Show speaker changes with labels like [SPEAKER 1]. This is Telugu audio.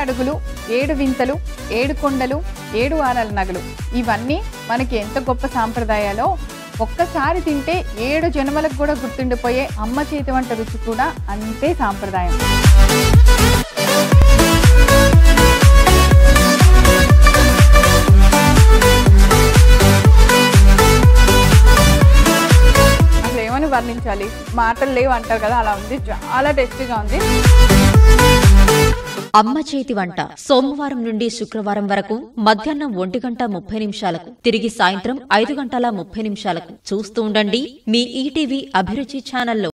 [SPEAKER 1] అడుగులు ఏడు వింతలు ఏడు కొండలు ఏడు వారాల నగలు ఇవన్నీ మనకి ఎంత గొప్ప సాంప్రదాయాలో ఒక్కసారి తింటే ఏడు జన్మలకు కూడా గుర్తుండిపోయే అమ్మ చేతి వంట రుచి కూడా అంతే సాంప్రదాయం అసలు ఏమని వర్ణించాలి మాటలు లేవు అంటారు కదా అలా ఉంది చాలా టేస్టీగా ఉంది
[SPEAKER 2] అమ్మ చేతి వంట సోమవారం నుండి శుక్రవారం వరకు మధ్యాహ్నం ఒంటి గంట ముప్పై నిమిషాలకు తిరిగి సాయంత్రం ఐదు గంటల ముప్పై నిమిషాలకు చూస్తూ ఉండండి మీ ఈటీవీ అభిరుచి ఛానల్లో